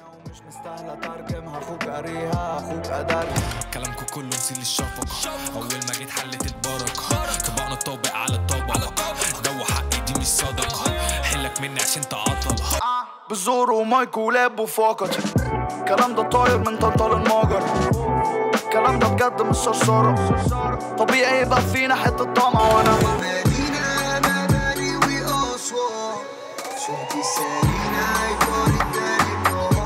ومش مستاهلة ترجمها اخوك قاريها اخوك قدر كلامكم كله نسيل الشفقة أول ما جيت حلت البركة طبقنا الطابق على الطبق دوا حقي دي مش صدقة حلك مني عشان تعطل بالزور ومايك ولاب وفقط الكلام ده طاير من طنطال المجر الكلام ده بجد مش صرصرة طبيعي يبقى فينا حتة طمع وانا مدينة مباني وأسوار صوتي سارينا عيطاني تاني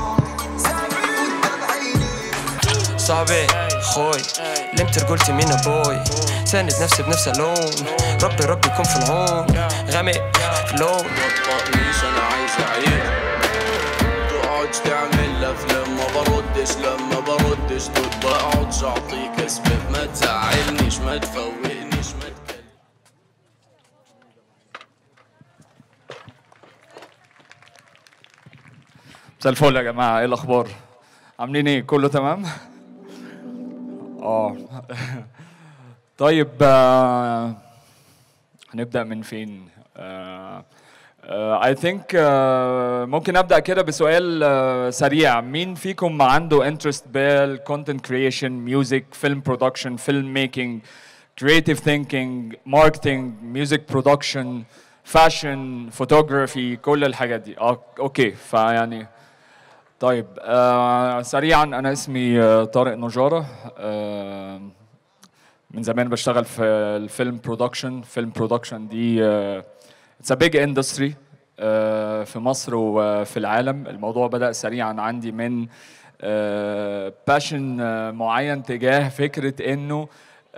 قدام عيني صاحبي خوي لمت رجولتي من ابوي ساند نفسي بنفس اللون ربي ربي يكون في العون غامق في اللون تطقنيش انا عايز اعيش تقعدش تعمل افلام ما بردش لما بردش دول بقعدش اعطيك اسباب ما تزعلنيش ما تفوقنيش ما تكلمنيش مساء الفل يا جماعة ايه الأخبار؟ عاملين ايه؟ كله تمام؟ اه طيب آه، هنبدأ من فين؟ آه، آه، I think آه، ممكن أبدأ كده بسؤال آه، سريع مين فيكم عنده interest بال content creation, music, film production, film making, creative thinking, marketing, music production, fashion, photography كل الحاجات دي اه اوكي فيعني طيب آه سريعا انا اسمي آه طارق نجاره آه من زمان بشتغل في الفيلم برودكشن فيلم برودكشن دي اتس ا بيج اندستري في مصر وفي العالم الموضوع بدا سريعا عندي من باشن معين تجاه فكره انه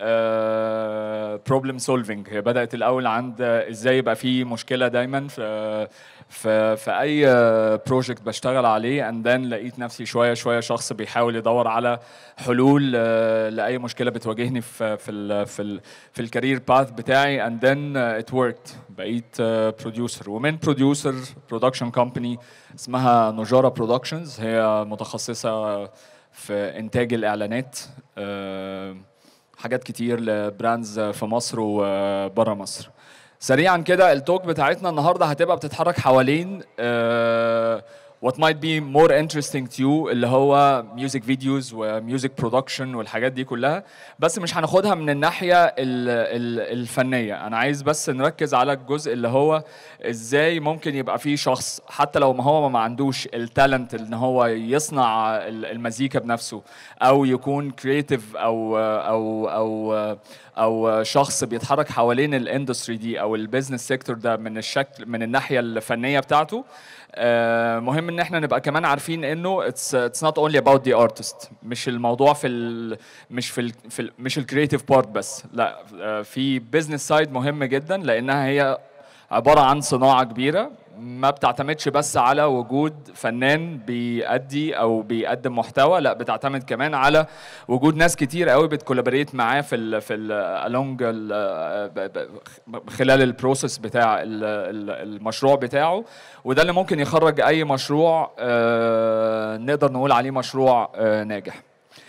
بروبلم سولفينج هي بدات الاول عند ازاي يبقى في مشكله دايما في في في اي بروجكت بشتغل عليه اند ذن لقيت نفسي شويه شويه شخص بيحاول يدور على حلول آه، لاي مشكله بتواجهني في في ال في ال في الكارير باث بتاعي اند ذن ات وركت بقيت بروديوسر ومن بروديوسر برودكشن كومباني اسمها نجاره برودكشنز هي متخصصه في انتاج الاعلانات آه، حاجات كتير لبراندز في مصر وبره مصر سريعا كده التوك بتاعتنا النهارده هتبقى بتتحرك حوالين uh, what might be more interesting to you اللي هو music videos وميوزك برودكشن والحاجات دي كلها بس مش هناخدها من الناحيه ال ال الفنيه انا عايز بس نركز على الجزء اللي هو ازاي ممكن يبقى في شخص حتى لو ما هو ما عندوش التالنت ان هو يصنع ال- المزيكا بنفسه او يكون كرييتيف او او او او شخص بيتحرك حوالين الاندستري دي او البيزنس سيكتور ده من الشكل من الناحيه الفنيه بتاعته آه، مهم ان احنا نبقى كمان عارفين انه اتس اتس نوت اونلي اباوت ذا ارتست مش الموضوع في ال مش في ال في ال مش الكرييتيف بارت بس لا آه، في بزنس سايد مهم جدا لانها هي عباره عن صناعه كبيره ما بتعتمدش بس على وجود فنان بيأدي او بيقدم محتوى لا بتعتمد كمان على وجود ناس كتير قوي بتكولابريت معاه في ال في ال along ال ب- ب- خلال البروسيس بتاع ال- ال- المشروع بتاعه وده اللي ممكن يخرج اي مشروع آه، نقدر نقول عليه مشروع آه، ناجح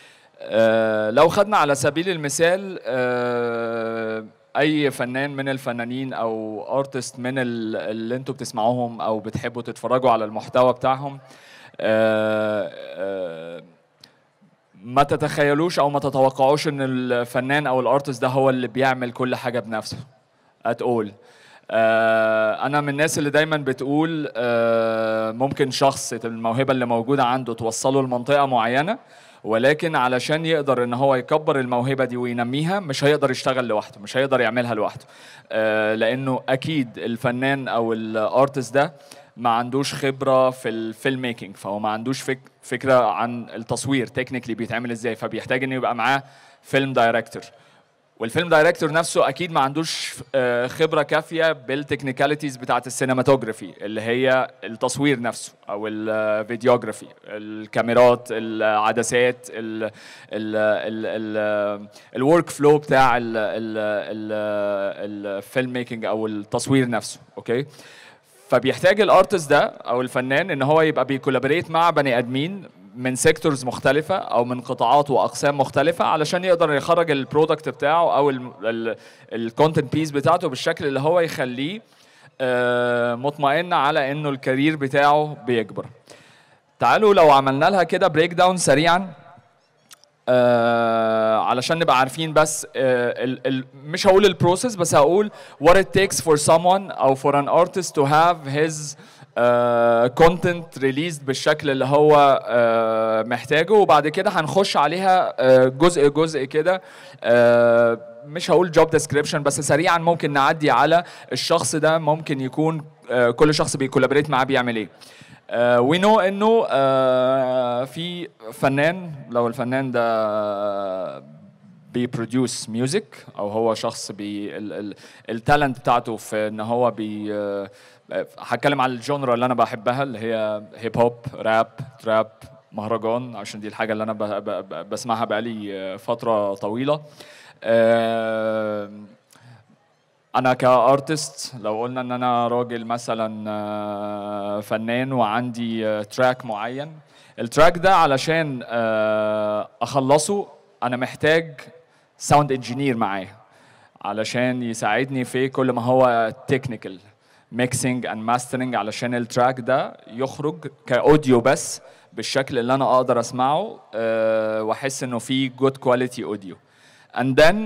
آه، لو خدنا على سبيل المثال آه، اي فنان من الفنانين او ارتست من ال- اللي انتوا بتسمعوهم او بتحبوا تتفرجوا على المحتوى بتاعهم آه، آه، ما تتخيلوش او ما تتوقعوش ان الفنان او الارتست ده هو اللي بيعمل كل حاجه بنفسه at all آه، انا من الناس اللي دايما بتقول آه، ممكن شخص الموهبه اللي موجوده عنده توصله لمنطقه معينه ولكن علشان يقدر ان هو يكبر الموهبه دي وينميها مش هيقدر يشتغل لوحده مش هيقدر يعملها لوحده آه، لانه اكيد الفنان او الارتست ده ما عندوش خبره في الفيلم ميكنج فهو ما عندوش فك فكره عن التصوير تكنيكلي بيتعمل ازاي فبيحتاج انه يبقى معاه فيلم دايركتور والفيلم دايركتور نفسه اكيد ما عندوش آه، خبره كافيه بالتكنيكاليتيز بتاعه السينماتوجرافي اللي هي التصوير نفسه او الفيديوجرافي الكاميرات العدسات الورك فلو بتاع الفيلم ميكنج او التصوير نفسه اوكي فبيحتاج الارتست ده او الفنان ان هو يبقى بيكولابريت مع بني ادمين من سيكتورز مختلفة أو من قطاعات وأقسام مختلفة علشان يقدر يخرج البرودكت بتاعه أو الكونتنت بيس بتاعته بالشكل اللي هو يخليه آه، مطمئن على إنه الكارير بتاعه بيكبر. تعالوا لو عملنا لها كده بريك داون سريعا آه علشان نبقى عارفين بس آه ال ال مش هقول البروسيس بس هقول what it takes for someone او for an artist to have his آه content released بالشكل اللي هو آه محتاجه وبعد كده هنخش عليها آه جزء جزء كده آه مش هقول job description بس سريعا ممكن نعدي على الشخص ده ممكن يكون آه كل شخص بيكولابريت معاه بيعمل ايه وي نو انه آه في فنان لو الفنان ده بيبروديوس ميوزك او هو شخص بي التالنت بتاعته في ان هو بي آه، هتكلم على الجونرا اللي انا بحبها اللي هي هيب هوب راب تراب مهرجان عشان دي الحاجه اللي انا ب- ب- ب- بسمعها بقالي آه، فتره طويله آه، انا كارتست لو قلنا ان انا راجل مثلا آه، فنان وعندي آه، تراك معين التراك ده علشان آه، اخلصه انا محتاج ساوند انجينير معايا علشان يساعدني في كل ما هو تكنيكال ميكسينج اند ماسترنج علشان التراك ده يخرج كاوديو بس بالشكل اللي انا اقدر اسمعه آه، واحس انه فيه جود كواليتي اوديو and then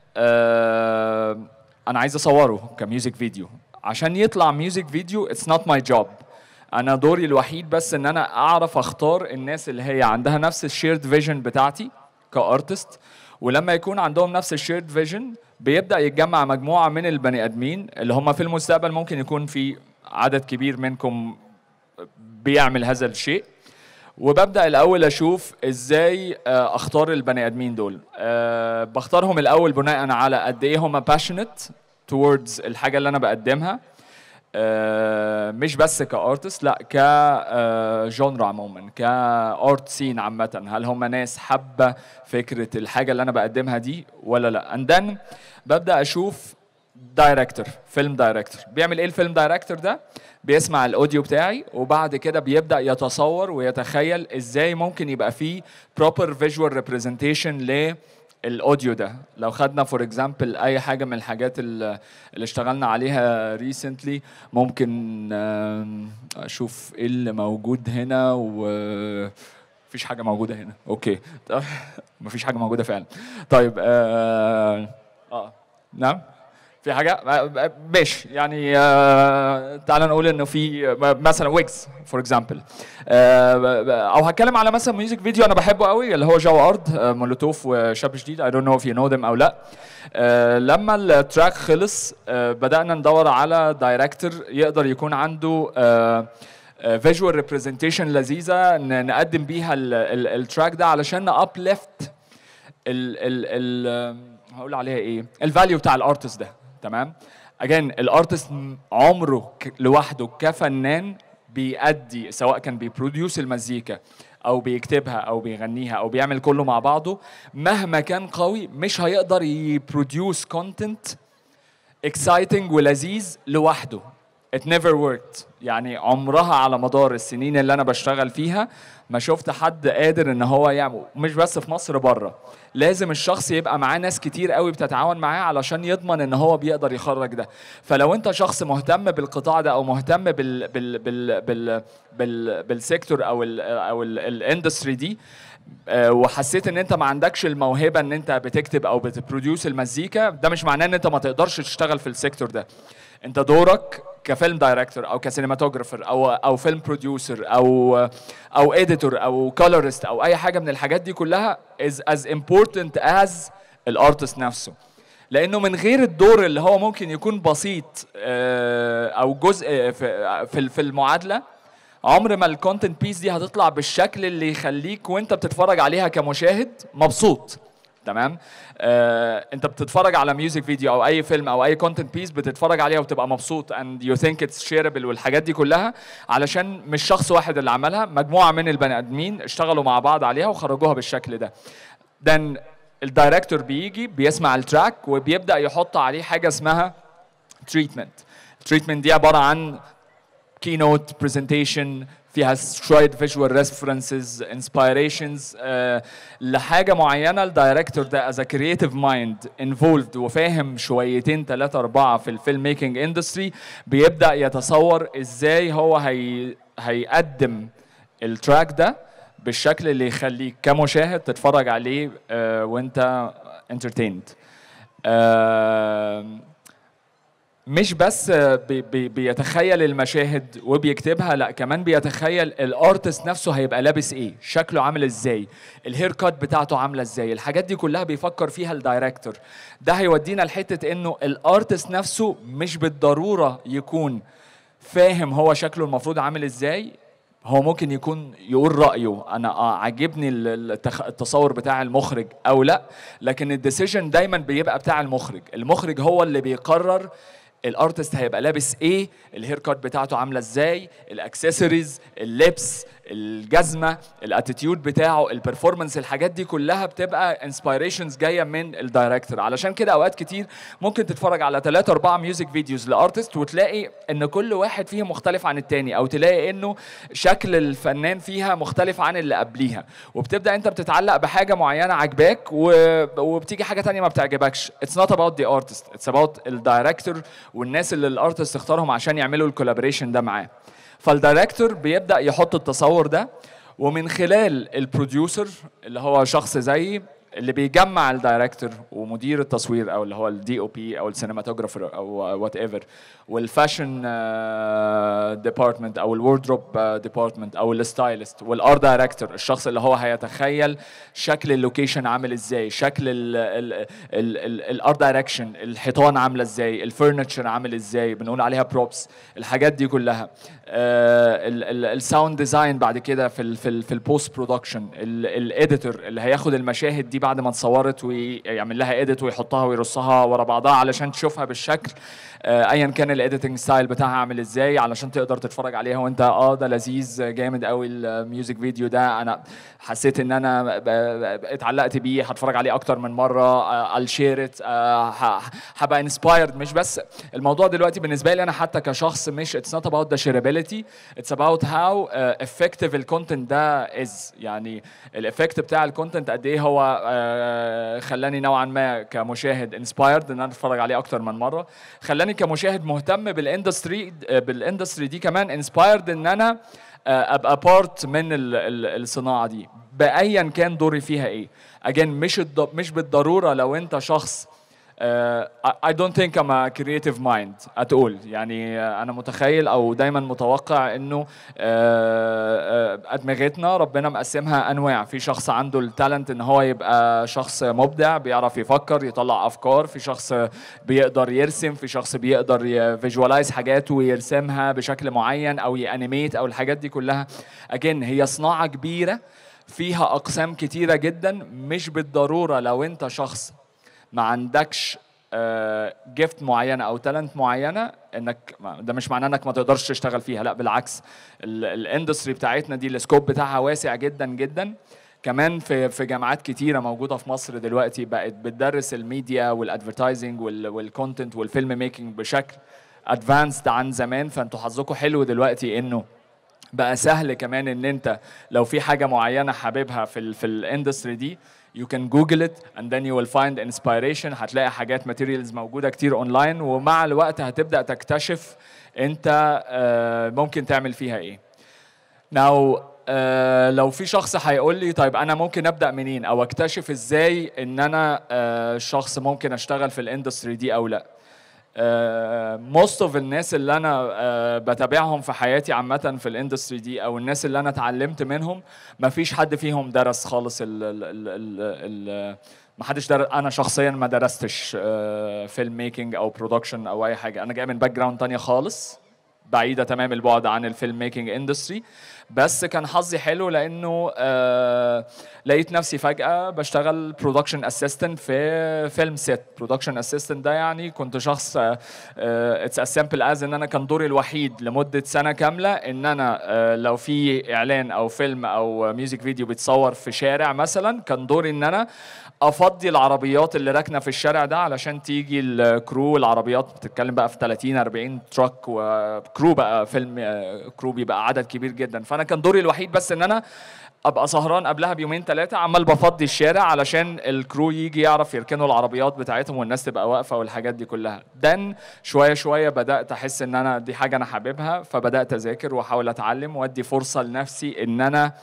آه، انا عايز اصوره كميوزك فيديو عشان يطلع ميوزك فيديو اتس نوت ماي جوب انا دوري الوحيد بس ان انا اعرف اختار الناس اللي هي عندها نفس الشيرد فيجن بتاعتي كارتست ولما يكون عندهم نفس الشيرد فيجن بيبدا يتجمع مجموعه من البني ادمين اللي هم في المستقبل ممكن يكون في عدد كبير منكم بيعمل هذا الشيء وببدا الاول اشوف ازاي آه، اختار البني ادمين دول آه، بختارهم الاول بناء على قد ايه هم passionate towards الحاجه اللي انا بقدمها آه، مش بس كارتست لا كجونرا عموما كارت سين عامه هل هم ناس حابه فكره الحاجه اللي انا بقدمها دي ولا لا and then ببدا اشوف دايركتور فيلم دايركتور بيعمل ايه الفيلم دايركتور ده بيسمع الاوديو بتاعي وبعد كده بيبدا يتصور ويتخيل ازاي ممكن يبقى فيه proper visual representation للاوديو ده لو خدنا فور اكزامبل اي حاجه من الحاجات اللي اللي اشتغلنا عليها ريسنتلي ممكن آم، اشوف ايه اللي موجود هنا و مفيش حاجه موجوده هنا اوكي طب مفيش حاجه موجوده فعلا طيب اه, آه. نعم في حاجه آه، آه، ماشي يعني آه تعال نقول انه في آه، مثلا ويجز فور اكزامبل او هتكلم على مثلا ميوزك فيديو انا بحبه قوي اللي هو جو ارض آه، مولوتوف وشاب جديد اي دونت نو if you know them او لا آه، لما التراك خلص آه، بدانا ندور على دايركتور يقدر يكون عنده فيجوال ريبريزنتيشن لذيذه ن- نقدم بيها التراك ده علشان نابليفت ال ال ال هقول عليها ايه الفاليو بتاع الارتست ده تمام اجين الارتست عمره ك- لوحده كفنان بيأدي سواء كان بيبروديوس المزيكا او بيكتبها او بيغنيها او بيعمل كله مع بعضه مهما كان قوي مش هيقدر يبروديوس كونتنت اكسايتنج ولذيذ لوحده it never worked يعني عمرها على مدار السنين اللي انا بشتغل فيها ما شفت حد قادر ان هو يعمل مش بس في مصر بره لازم الشخص يبقى معاه ناس كتير قوي بتتعاون معاه علشان يضمن ان هو بيقدر يخرج ده فلو انت شخص مهتم بالقطاع ده او مهتم بال بال بال بال بال بالسيكتور او ال او الاندستري دي آه، وحسيت ان انت ما عندكش الموهبه ان انت بتكتب او بتبروديوس المزيكا ده مش معناه ان انت ما تقدرش تشتغل في السيكتور ده انت دورك كفيلم دايركتور او كسينماتوجرافر او او فيلم بروديوسر او او اديتور او كولورست او اي حاجه من الحاجات دي كلها is as important as الارتست نفسه لانه من غير الدور اللي هو ممكن يكون بسيط آه، او جزء في في في المعادله عمر ما الكونتنت بيس دي هتطلع بالشكل اللي يخليك وانت بتتفرج عليها كمشاهد مبسوط تمام آه، انت بتتفرج على ميوزك فيديو او اي فيلم او اي كونتنت بيس بتتفرج عليها وبتبقى مبسوط and you think it's shareable والحاجات دي كلها علشان مش شخص واحد اللي عملها مجموعه من البني ادمين اشتغلوا مع بعض عليها وخرجوها بالشكل ده then الدايركتور بيجي بيسمع التراك وبيبدا يحط عليه حاجه اسمها تريتمنت التريتمنت دي عباره عن keynote presentation فيها شوية visual references inspirations uh, لحاجة معينة الدايركتور ده as a creative mind involved وفاهم شويتين ثلاثة أربعة في الفيلم ميكنج اندستري بيبدأ يتصور ازاي هو هي هيقدم التراك ده بالشكل اللي يخليك كمشاهد تتفرج عليه آه، وانت انترتيند مش بس بي بي بيتخيل المشاهد وبيكتبها لا كمان بيتخيل الارتست نفسه هيبقى لابس ايه شكله عامل ازاي الهير كات بتاعته عامله ازاي الحاجات دي كلها بيفكر فيها الدايركتور ده هيودينا لحته انه الارتست نفسه مش بالضروره يكون فاهم هو شكله المفروض عامل ازاي هو ممكن يكون يقول رايه انا اه عاجبني ال- التخ- التصور بتاع المخرج او لا لكن الديسيجن دايما بيبقى بتاع المخرج المخرج هو اللي بيقرر الارتست هيبقى لابس ايه الهير كات بتاعته عامله ازاي الاكسسوارز اللبس الجزمه الاتيتيود بتاعه البرفورمانس الحاجات دي كلها بتبقى انسبيريشنز جايه من الدايركتور علشان كده اوقات كتير ممكن تتفرج على ثلاثة أربعة ميوزك فيديوز لارتست وتلاقي ان كل واحد فيهم مختلف عن التاني او تلاقي انه شكل الفنان فيها مختلف عن اللي قبليها وبتبدا انت بتتعلق بحاجه معينه عجباك و- وبتيجي حاجه تانية ما بتعجبكش اتس نوت اباوت ذا ارتست اتس اباوت الدايركتور والناس اللي الارتست اختارهم عشان يعملوا الكولابريشن ده معاه فالدايركتور بيبدا يحط التصور ده ومن خلال البروديوسر اللي هو شخص زيي اللي بيجمع الدايركتور ومدير التصوير او اللي هو الدي او بي او السينماتوجرافر او وات ايفر والفاشن ديبارتمنت او الوردروب ديبارتمنت او الستايلست والار دايركتور الشخص اللي هو هيتخيل شكل اللوكيشن عامل ازاي شكل الار دايركشن الحيطان عامله ازاي الفurniture عامل ازاي بنقول عليها بروبس الحاجات دي كلها الساوند ديزاين بعد كده في ال في ال في البوست برودكشن الاديتور اللي هياخد المشاهد دي بعد ما اتصورت ويعمل لها اديت ويحطها ويرصها ورا بعضها علشان تشوفها بالشكل آه، ايا كان الايديتنج ستايل بتاعها عامل ازاي علشان تقدر تتفرج عليها وانت اه ده لذيذ جامد قوي الميوزك فيديو ده انا حسيت ان انا ب- ب- اتعلقت بيه هتفرج عليه اكتر من مره الشيرت هبقى انسبايرد مش بس الموضوع دلوقتي بالنسبه لي انا حتى كشخص مش اتس نوت اباوت ذا شيرابيلتي اتس اباوت هاو افكتيف الكونتنت ده از يعني الافكت بتاع الكونتنت قد ايه هو آه، خلاني نوعا ما كمشاهد انسبايرد ان انا اتفرج عليه اكتر من مره خلاني كمشاهد مهتم بالاندستري آه، بالاندستري دي كمان انسبايرد ان انا آه، ابقى بارت من ال- ال- الصناعه دي بايا كان دوري فيها ايه اجين مش الض- مش بالضروره لو انت شخص Uh, I- I don't think I'm a creative mind at all يعني uh, أنا متخيل أو دايما متوقع إنه uh, uh, أدمغتنا ربنا مقسمها أنواع في شخص عنده التالنت إن هو يبقى شخص مبدع بيعرف يفكر يطلع أفكار في شخص بيقدر يرسم في شخص بيقدر يفيجوالايز حاجات ويرسمها بشكل معين أو يانيميت أو الحاجات دي كلها again هي صناعة كبيرة فيها أقسام كتيرة جدا مش بالضرورة لو أنت شخص ما عندكش جيفت معينه او تالنت معينه انك ما- ده مش معناه انك ما تقدرش تشتغل فيها لا بالعكس الاندستري بتاعتنا دي السكوب بتاعها واسع جدا جدا كمان في في جامعات كتيره موجوده في مصر دلوقتي بقت بتدرس الميديا والادفرتايزنج والكونتنت والفيلم ميكنج بشكل ادفانسد عن زمان فانتوا حظكم حلو دلوقتي انه بقى سهل كمان ان انت لو في حاجه معينه حاببها في ال في الاندستري دي you can google it and then you will find inspiration هتلاقي حاجات materials موجوده كتير اونلاين ومع الوقت هتبدا تكتشف انت آه، ممكن تعمل فيها ايه Now آه لو في شخص هيقول لي طيب انا ممكن ابدا منين او اكتشف ازاي ان انا آه شخص ممكن اشتغل في الاندستري دي او لا موست اوف الناس اللي انا آه بتابعهم في حياتي عامه في الاندستري دي او الناس اللي انا اتعلمت منهم ما فيش حد فيهم درس خالص ال ال ال ال ال ما حدش درس انا شخصيا ما درستش فيلم ميكنج او برودكشن او اي حاجه انا جاي من باك جراوند تانية خالص بعيده تمام البعد عن الفيلم ميكنج اندستري بس كان حظي حلو لانه آه لقيت نفسي فجاه بشتغل برودكشن اسيستنت في فيلم سيت برودكشن اسيستنت ده يعني كنت شخص اتس از سامبل از ان انا كان دوري الوحيد لمده سنه كامله ان انا آه لو في اعلان او فيلم او ميوزك فيديو بيتصور في شارع مثلا كان دوري ان انا افضي العربيات اللي راكنه في الشارع ده علشان تيجي الكرو العربيات بتتكلم بقى في 30 40 تراك وكرو بقى فيلم آه، كرو بيبقى عدد كبير جدا فانا كان دوري الوحيد بس ان انا ابقى سهران قبلها بيومين ثلاثه عمال بفضي الشارع علشان الكرو يجي يعرف يركنوا العربيات بتاعتهم والناس تبقى واقفه والحاجات دي كلها دن شويه شويه بدات احس ان انا دي حاجه انا حاببها فبدات اذاكر واحاول اتعلم وادي فرصه لنفسي ان انا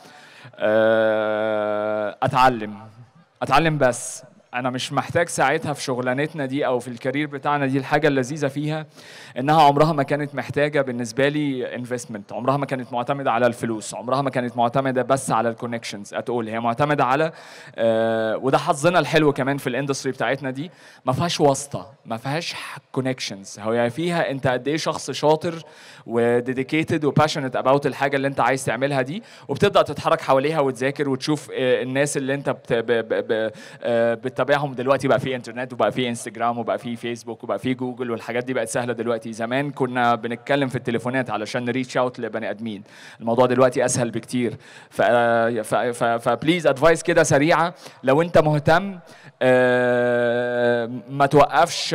آه، اتعلم اتعلم بس انا مش محتاج ساعتها في شغلانتنا دي او في الكارير بتاعنا دي الحاجه اللذيذه فيها انها عمرها ما كانت محتاجه بالنسبه لي انفستمنت عمرها ما كانت معتمده على الفلوس عمرها ما كانت معتمده بس على الكونكشنز اتقول هي معتمده على آه وده حظنا الحلو كمان في الاندستري بتاعتنا دي ما فيهاش واسطه ما فيهاش كونكشنز هو فيها انت قد ايه شخص شاطر وديديكيتد وباشنت اباوت الحاجه اللي انت عايز تعملها دي وبتبدا تتحرك حواليها وتذاكر وتشوف آه، الناس اللي انت بت ب ب ب آه، بتتابعهم دلوقتي بقى في انترنت وبقى في انستجرام وبقى في فيسبوك وبقى في جوجل والحاجات دي بقت سهله دلوقتي زمان كنا بنتكلم في التليفونات علشان نريتش اوت لبني ادمين الموضوع دلوقتي اسهل بكتير ف ف ف فبليز ادفايس كده سريعه لو انت مهتم آه، ما توقفش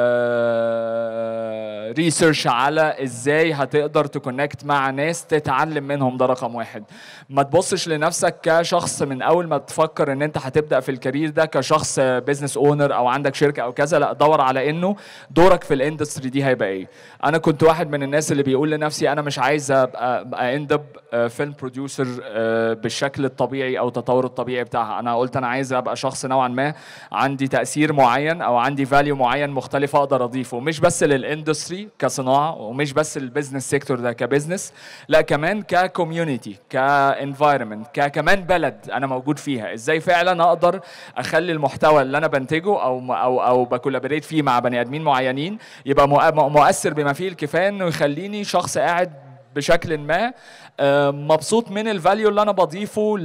ريسيرش على ازاي هتقدر تكونكت مع ناس تتعلم منهم ده رقم واحد ما تبصش لنفسك كشخص من اول ما تفكر ان انت هتبدا في الكارير ده كشخص بزنس اونر او عندك شركه او كذا لا دور على انه دورك في الاندستري دي هيبقى ايه انا كنت واحد من الناس اللي بيقول لنفسي انا مش عايز ابقى اند اب فيلم بروديوسر بالشكل الطبيعي او التطور الطبيعي بتاعها انا قلت انا عايز ابقى شخص نوعا ما عندي تاثير معين او عندي فاليو معين مختلف اقدر اضيفه مش بس للاندستري كصناعه ومش بس البيزنس سيكتور ده كبزنس لا كمان ككوميونتي كانفايرمنت ككمان بلد انا موجود فيها ازاي فعلا اقدر اخلي المحتوى اللي انا بنتجه او او او بكولابريت فيه مع بني ادمين معينين يبقى مؤ- مؤثر بما فيه الكفايه انه يخليني شخص قاعد بشكل ما آه، مبسوط من الفاليو اللي انا بضيفه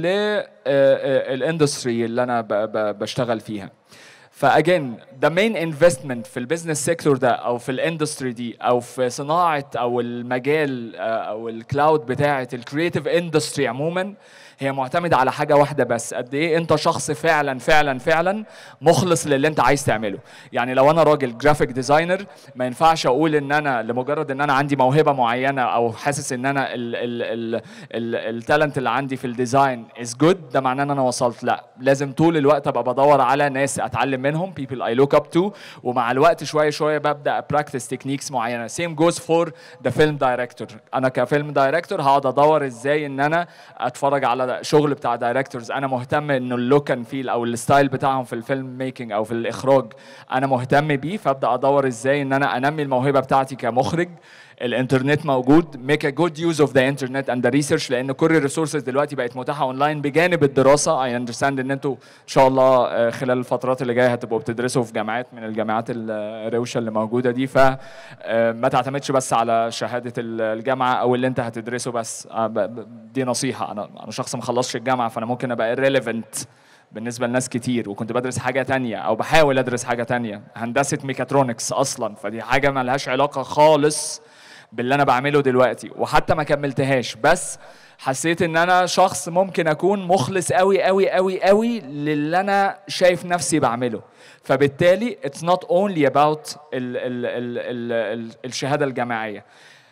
للاندستري اللي انا ب- ب- بشتغل فيها فاجين ذا مين انفستمنت في البيزنس سيكتور ده او في الاندستري دي او في صناعه او المجال آه، او الكلاود بتاعه الكرييتيف اندستري عموما هي معتمده على حاجه واحده بس قد ايه انت شخص فعلا فعلا فعلا مخلص للي انت عايز تعمله يعني لو انا راجل جرافيك ديزاينر ما ينفعش اقول ان انا لمجرد ان انا عندي موهبه معينه او حاسس ان انا التالنت اللي عندي في الديزاين از جود ده معناه ان انا وصلت لا لازم طول الوقت ابقى بدور على ناس اتعلم منهم people I look up to ومع الوقت شويه شويه ببدا براكتس تكنيكس معينه same goes for the film director انا كفيلم دايركتور هقعد ادور ازاي ان انا اتفرج على شغل بتاع دايركتورز انا مهتم انه اللوك اند فيل او الستايل بتاعهم في الفيلم ميكنج او في الاخراج انا مهتم بيه فابدا ادور ازاي ان انا انمي الموهبه بتاعتي كمخرج الانترنت موجود ميك ا جود يوز اوف ذا انترنت اند ذا ريسيرش لان كل الريسورسز دلوقتي بقت متاحه اونلاين بجانب الدراسه اي اندرستاند ان انتوا ان شاء الله آه، خلال الفترات اللي جايه هتبقوا بتدرسوا في جامعات من الجامعات الروشه اللي موجوده دي فما تعتمدش بس على شهاده ال- الجامعه او اللي انت هتدرسه بس آه، ب- ب- دي نصيحه انا انا شخص ما خلصش الجامعه فانا ممكن ابقى irrelevant بالنسبه لناس كتير وكنت بدرس حاجه تانية او بحاول ادرس حاجه تانية هندسه ميكاترونكس اصلا فدي حاجه ما لهاش علاقه خالص باللي انا بعمله دلوقتي وحتى ما كملتهاش بس حسيت ان انا شخص ممكن اكون مخلص قوي قوي قوي قوي للي انا شايف نفسي بعمله فبالتالي it's not only about ال ال ال ال ال الشهاده الجامعيه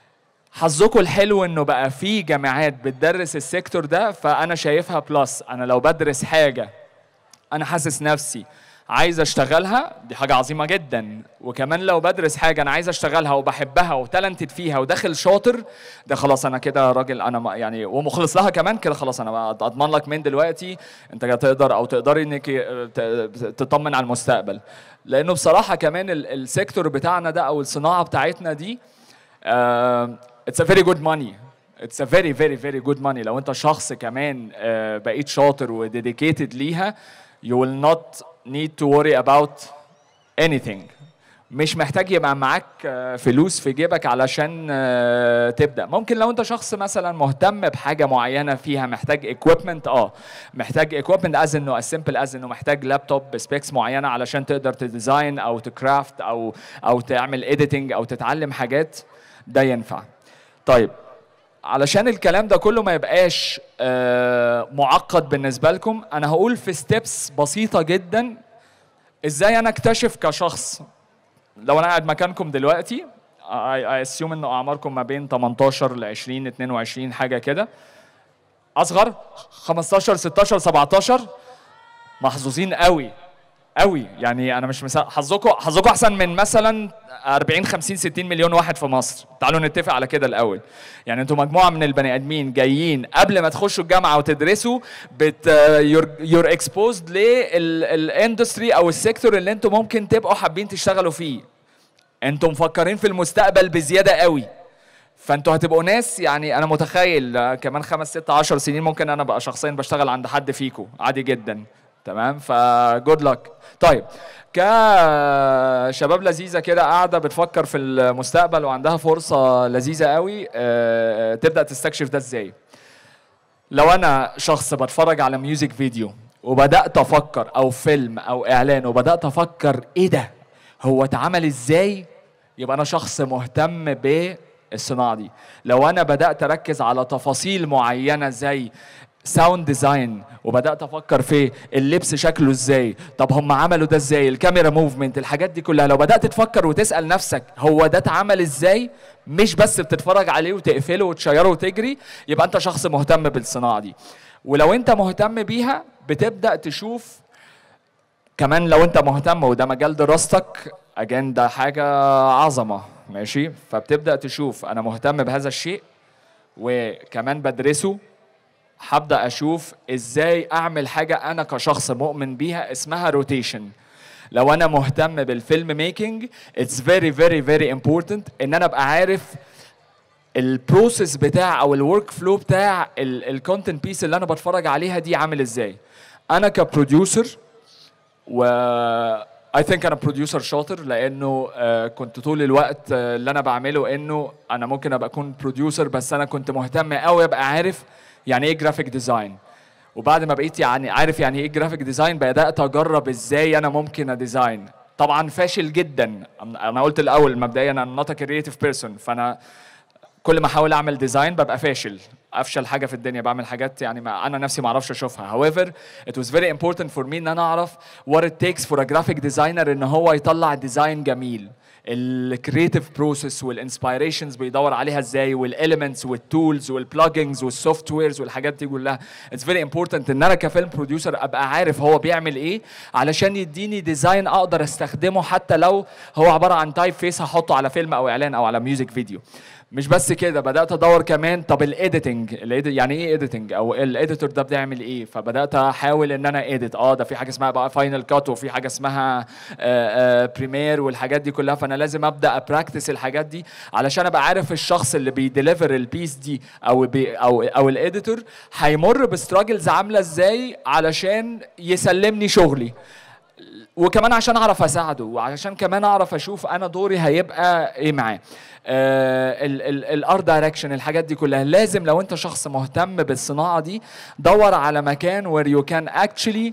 حظكم الحلو انه بقى في جامعات بتدرس السيكتور ده فانا شايفها بلس انا لو بدرس حاجه انا حاسس نفسي عايز اشتغلها دي حاجه عظيمه جدا وكمان لو بدرس حاجه انا عايز اشتغلها وبحبها وتالنتد فيها وداخل شاطر ده خلاص انا كده راجل انا ما- يعني ومخلص لها كمان كده خلاص انا بقى اضمن لك من دلوقتي انت تقدر او تقدري انك ت- تطمن على المستقبل لانه بصراحه كمان ال- السيكتور بتاعنا ده او الصناعه بتاعتنا دي اتس ا فيري جود ماني اتس ا فيري فيري فيري جود ماني لو انت شخص كمان آه، بقيت شاطر وديديكيتد ليها you will not need to worry about anything مش محتاج يبقى معاك آه، فلوس في جيبك علشان آه، تبدا ممكن لو انت شخص مثلا مهتم بحاجه معينه فيها محتاج equipment اه محتاج equipment از انه as simple as انه محتاج لابتوب بسبيكس معينه علشان تقدر تديزاين او تكرافت او او تعمل editing او تتعلم حاجات ده ينفع طيب علشان الكلام ده كله ما يبقاش آه، معقد بالنسبه لكم انا هقول في ستيبس بسيطه جدا ازاي انا اكتشف كشخص لو انا قاعد مكانكم دلوقتي I, I assume انه اعماركم ما بين 18 ل 20 22 حاجه كده اصغر 15 16 17 محظوظين قوي قوي يعني انا مش مسا... حظكم حظكم احسن من مثلا 40 50 60 مليون واحد في مصر تعالوا نتفق على كده الاول يعني انتوا مجموعه من البني ادمين جايين قبل ما تخشوا الجامعه وتدرسوا بت يور اكسبوزد للاندستري او السيكتور اللي انتوا ممكن تبقوا حابين تشتغلوا فيه انتوا مفكرين في المستقبل بزياده قوي فانتوا هتبقوا ناس يعني انا متخيل آه، كمان خمس ست عشر سنين ممكن انا بقى شخصيا بشتغل عند حد فيكم عادي جدا تمام فجود لك طيب كشباب لذيذه كده قاعده بتفكر في المستقبل وعندها فرصه لذيذه قوي آه، تبدا تستكشف ده ازاي لو انا شخص بتفرج على ميوزك فيديو وبدات افكر او فيلم او اعلان وبدات افكر ايه ده هو اتعمل ازاي يبقى انا شخص مهتم بالصناعه دي لو انا بدات اركز على تفاصيل معينه زي ساوند ديزاين وبدات افكر في اللبس شكله ازاي طب هم عملوا ده ازاي الكاميرا موفمنت الحاجات دي كلها لو بدات تفكر وتسال نفسك هو ده اتعمل ازاي مش بس بتتفرج عليه وتقفله وتشيره وتجري يبقى انت شخص مهتم بالصناعه دي ولو انت مهتم بيها بتبدا تشوف كمان لو انت مهتم وده مجال دراستك اجان ده حاجه عظمه ماشي فبتبدا تشوف انا مهتم بهذا الشيء وكمان بدرسه هبدا اشوف ازاي اعمل حاجه انا كشخص مؤمن بيها اسمها روتيشن لو انا مهتم بالفيلم ميكنج اتس فيري فيري فيري امبورتنت ان انا ابقى عارف البروسيس بتاع او الورك فلو بتاع الكونتنت بيس اللي انا بتفرج عليها دي عامل ازاي انا كبروديوسر و اي ثينك انا بروديوسر شاطر لانه آه، كنت طول الوقت آه، اللي انا بعمله انه انا ممكن ابقى اكون بروديوسر بس انا كنت مهتم قوي ابقى عارف يعني ايه جرافيك ديزاين وبعد ما بقيت يعني عارف يعني ايه جرافيك ديزاين بدات اجرب ازاي انا ممكن اديزاين طبعا فاشل جدا انا قلت الاول مبدئيا انا نوت كرييتيف بيرسون فانا كل ما احاول اعمل ديزاين ببقى فاشل افشل حاجه في الدنيا بعمل حاجات يعني ما انا نفسي ما اعرفش اشوفها however it was very important for me ان انا اعرف what it takes for a graphic designer ان هو يطلع ديزاين جميل الكريتيف بروسيس والانسبيريشنز بيدور عليها ازاي والاليمنتس والتولز والبلجنز والسوفت ويرز والحاجات دي كلها اتس فيري امبورتنت ان انا كفيلم بروديوسر ابقى عارف هو بيعمل ايه علشان يديني ديزاين اقدر استخدمه حتى لو هو عباره عن تايب فيس هحطه على فيلم او اعلان او على ميوزك فيديو مش بس كده بدات ادور كمان طب الايديتنج يعني ايه ايديتنج او الاديتور ده بيعمل ايه فبدات احاول ان انا اديت اه ده في حاجه اسمها بقى فاينل كات وفي حاجه اسمها بريمير والحاجات دي كلها فانا لازم ابدا ابراكتس الحاجات دي علشان ابقى عارف الشخص اللي بيديليفر البيس دي او بي او او الاديتور هيمر بستراجلز عامله ازاي علشان يسلمني شغلي وكمان عشان اعرف اساعده وعشان كمان اعرف اشوف انا دوري هيبقى ايه معاه الار دايركشن الحاجات دي كلها لازم لو انت شخص مهتم بالصناعه دي دور على مكان where you can actually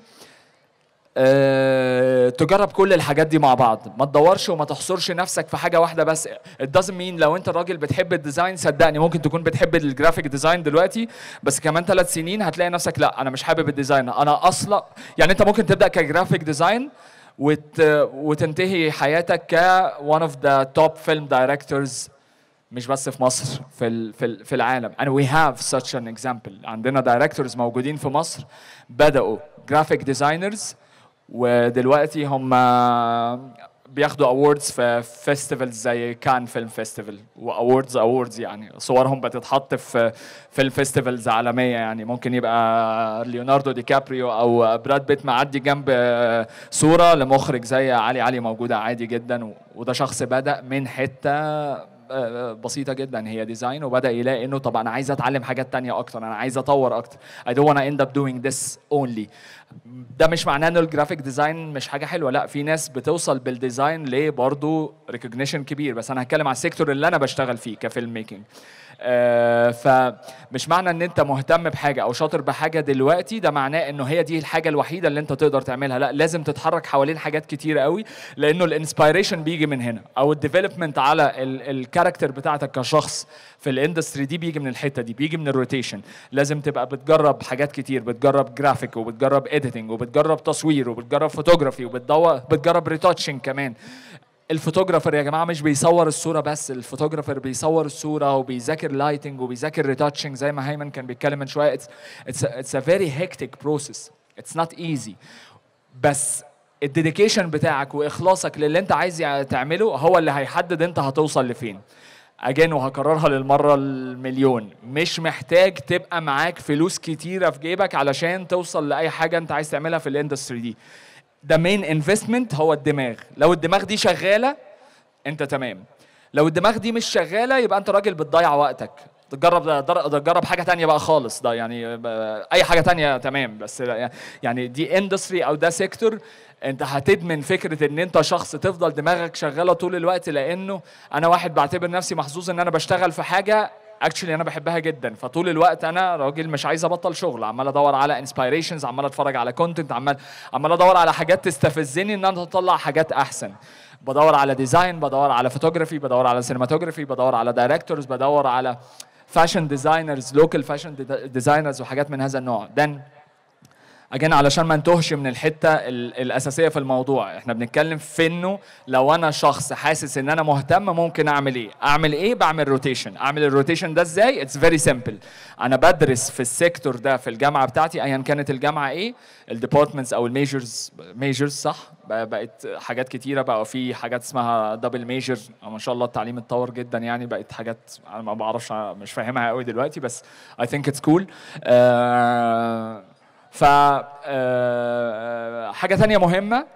آه، تجرب كل الحاجات دي مع بعض ما تدورش وما تحصرش نفسك في حاجه واحده بس it doesn't mean لو انت راجل بتحب الديزاين صدقني ممكن تكون بتحب الجرافيك ديزاين دلوقتي بس كمان ثلاث سنين هتلاقي نفسك لا انا مش حابب الديزاين انا اصلا يعني انت ممكن تبدا كجرافيك ديزاين وت... وتنتهي حياتك ك one of the top film directors مش بس في مصر في ال في, ال في العالم and we have such an example عندنا دايركتورز موجودين في مصر بدأوا جرافيك ديزاينرز ودلوقتي هم بياخدوا اووردز في فيستيفالز زي كان فيلم فيستيفال واووردز اووردز يعني صورهم بتتحط في فيلم فيستيفالز عالميه يعني ممكن يبقى ليوناردو دي كابريو او براد بيت معدي جنب صوره لمخرج زي علي علي موجوده عادي جدا وده شخص بدا من حته بسيطه جدا هي ديزاين وبدا يلاقي انه طب انا عايز اتعلم حاجات تانية اكتر انا عايز اطور اكتر I don't wanna end up doing this only ده مش معناه انه الجرافيك ديزاين مش حاجه حلوه لا في ناس بتوصل بالديزاين لبرضه ريكوجنيشن كبير بس انا هتكلم على السيكتور اللي انا بشتغل فيه كفيلم ميكنج آه فمش معنى ان انت مهتم بحاجه او شاطر بحاجه دلوقتي ده معناه انه هي دي الحاجه الوحيده اللي انت تقدر تعملها لا لازم تتحرك حوالين حاجات كتيره قوي لانه الانسبيريشن بيجي من هنا او الديفلوبمنت على الكاركتر بتاعتك كشخص في الاندستري دي بيجي من الحته دي بيجي من الروتيشن لازم تبقى بتجرب حاجات كتير بتجرب جرافيك وبتجرب اديتنج وبتجرب تصوير وبتجرب فوتوغرافي وبتدور بتجرب ريتاتشنج كمان الفوتوغرافر يا جماعه مش بيصور الصوره بس الفوتوغرافر بيصور الصوره وبيذاكر لايتنج وبيذاكر ريتاتشنج زي ما هيمن كان بيتكلم من شويه اتس اتس اتس ا فيري هيكتيك بروسيس اتس نوت ايزي بس الديديكيشن بتاعك واخلاصك للي انت عايز يع- تعمله هو اللي هيحدد انت هتوصل لفين اجين وهكررها للمره المليون مش محتاج تبقى معاك فلوس كتيره في جيبك علشان توصل لاي حاجه انت عايز تعملها في الاندستري دي ده مين انفستمنت هو الدماغ لو الدماغ دي شغاله انت تمام لو الدماغ دي مش شغاله يبقى انت راجل بتضيع وقتك تجرب تجرب حاجه تانية بقى خالص ده يعني ب- اي حاجه تانية تمام بس يعني دي اندستري او ده سيكتور انت هتدمن فكره ان انت شخص تفضل دماغك شغاله طول الوقت لانه انا واحد بعتبر نفسي محظوظ ان انا بشتغل في حاجه اكشلي انا بحبها جدا فطول الوقت انا راجل مش عايز ابطل شغل عمال ادور على انسبيريشنز عمال اتفرج على كونتنت عمال عمال ادور على حاجات تستفزني ان انا اطلع حاجات احسن بدور على ديزاين بدور على فوتوغرافي بدور على سينماتوجرافي بدور على دايركتورز بدور على فاشن ديزاينرز لوكال فاشن ديزاينرز وحاجات من هذا النوع then اجين علشان ما نتوهش من الحته ال- الاساسيه في الموضوع احنا بنتكلم في انه لو انا شخص حاسس ان انا مهتم ممكن اعمل ايه اعمل ايه بعمل روتيشن اعمل الروتيشن ده ازاي اتس فيري سيمبل انا بدرس في السيكتور ده في الجامعه بتاعتي ايا كانت الجامعه ايه الديبارتمنتس او الميجرز ميجرز صح بقى- بقت حاجات كتيره بقى في حاجات اسمها دبل ميجر ما شاء الله التعليم اتطور جدا يعني بقت حاجات انا ما بعرفش مش فاهمها قوي دلوقتي بس اي ثينك اتس كول ف آه، حاجة تانية مهمة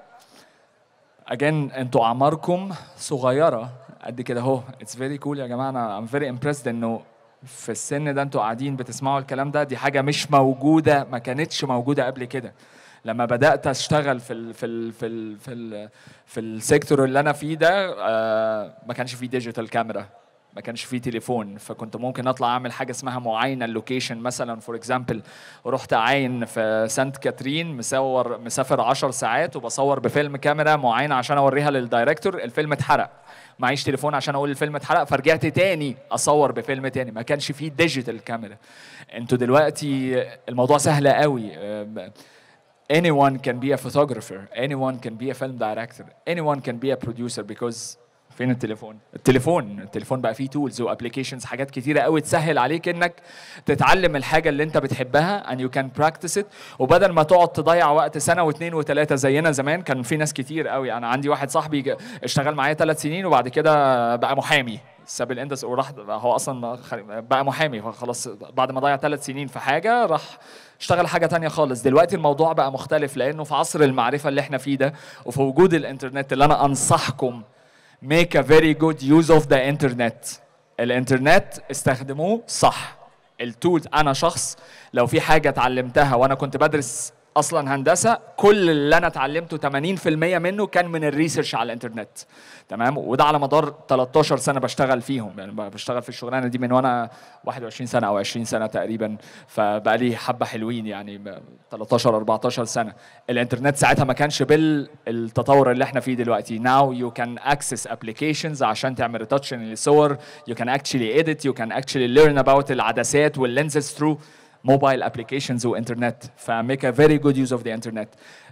اجين انتوا اعماركم صغيرة قد كده اهو اتس فيري كول يا جماعة انا ام فيري امبرسد انه في السن ده انتوا قاعدين بتسمعوا الكلام ده دي حاجة مش موجودة ما كانتش موجودة قبل كده لما بدأت اشتغل في ال في ال في ال في ال في السيكتور اللي انا فيه ده آه، ما كانش فيه ديجيتال كاميرا ما كانش فيه تليفون فكنت ممكن اطلع اعمل حاجه اسمها معاينه اللوكيشن مثلا فور اكزامبل رحت اعاين في سانت كاترين مصور مسافر 10 ساعات وبصور بفيلم كاميرا معينه عشان اوريها للدايركتور الفيلم اتحرق معيش تليفون عشان اقول الفيلم اتحرق فرجعت تاني اصور بفيلم تاني ما كانش فيه ديجيتال كاميرا انتوا دلوقتي الموضوع سهل قوي أم، anyone can be a photographer anyone can be a film director anyone can be a producer because فين التليفون؟ التليفون التليفون بقى فيه تولز وابلكيشنز حاجات كتيره قوي تسهل عليك انك تتعلم الحاجه اللي انت بتحبها and you can practice it وبدل ما تقعد تضيع وقت سنه واثنين وثلاثه زينا زمان كان في ناس كتير قوي انا عندي واحد صاحبي ج- اشتغل معايا ثلاث سنين وبعد كده بقى محامي ساب الاندس وراح هو اصلا خ- بقى محامي خلاص بعد ما ضيع ثلاث سنين في حاجه راح اشتغل حاجه تانية خالص دلوقتي الموضوع بقى مختلف لانه في عصر المعرفه اللي احنا فيه ده وفي وجود الانترنت اللي انا انصحكم make a very good use of the internet الانترنت استخدموه صح التول انا شخص لو في حاجه اتعلمتها وانا كنت بدرس اصلا هندسه كل اللي انا اتعلمته 80% منه كان من الريسيرش على الانترنت تمام وده على مدار 13 سنه بشتغل فيهم يعني بشتغل في الشغلانه دي من وانا 21 سنه او 20 سنه تقريبا فبقى لي حبه حلوين يعني ب 13 14 سنه الانترنت ساعتها ما كانش بالتطور اللي احنا فيه دلوقتي now you can access applications عشان تعمل retouching للصور you can actually edit you can actually learn about العدسات والlenses through موبايل ابلكيشنز وانترنت فميك ا فيري جود يوز اوف ذا انترنت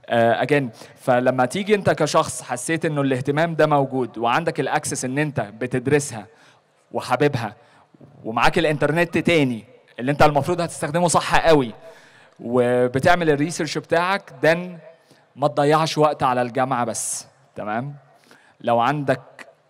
اجين فلما تيجي انت كشخص حسيت انه الاهتمام ده موجود وعندك الاكسس ان انت بتدرسها وحاببها ومعاك الانترنت تاني اللي انت المفروض هتستخدمه صح قوي وبتعمل الريسيرش بتاعك دن ما تضيعش وقت على الجامعه بس تمام لو عندك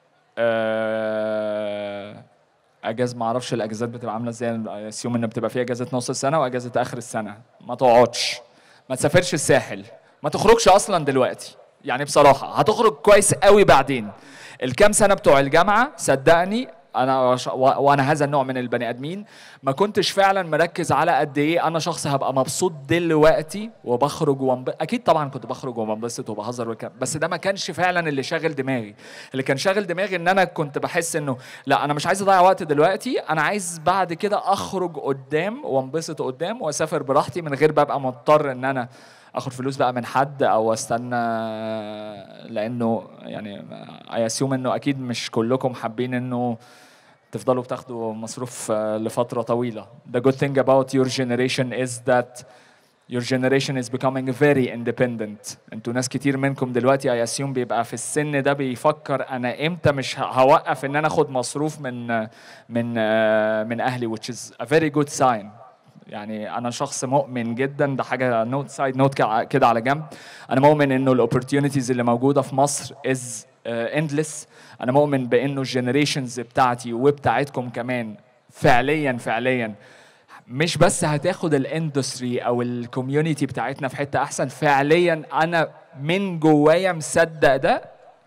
آه اجاز ما اعرفش الاجازات بتبقى عامله ازاي اسيوم ان بتبقى فيها اجازه نص السنه واجازه اخر السنه ما تقعدش ما تسافرش الساحل ما تخرجش اصلا دلوقتي يعني بصراحه هتخرج كويس قوي بعدين الكام سنه بتوع الجامعه صدقني انا وش- و- وانا هذا النوع من البني ادمين ما كنتش فعلا مركز على قد ايه انا شخص هبقى مبسوط دلوقتي وبخرج ومب... اكيد طبعا كنت بخرج وبنبسط وبهزر وكده بس ده ما كانش فعلا اللي شاغل دماغي اللي كان شاغل دماغي ان انا كنت بحس انه لا انا مش عايز اضيع وقت دلوقتي انا عايز بعد كده اخرج قدام وانبسط قدام واسافر براحتي من غير ببقى مضطر ان انا اخد فلوس بقى من حد او استنى لانه يعني اي اسيوم انه اكيد مش كلكم حابين انه تفضلوا بتاخدوا مصروف آه، لفتره طويله the good thing about your generation is that your generation is becoming very independent انتوا ناس كتير منكم دلوقتي I assume بيبقى في السن ده بيفكر انا امتى مش ه- هوقف ان انا اخد مصروف من من آه، من اهلي which is a very good sign يعني انا شخص مؤمن جدا ده حاجه نوت سايد نوت كده على جنب انا مؤمن انه الاوبورتيونيتيز اللي موجوده في مصر از اندلس انا مؤمن بانه الجنريشنز بتاعتي وبتاعتكم كمان فعليا فعليا مش بس هتاخد الاندستري او الكوميونتي بتاعتنا في حته احسن فعليا انا من جوايا مصدق ده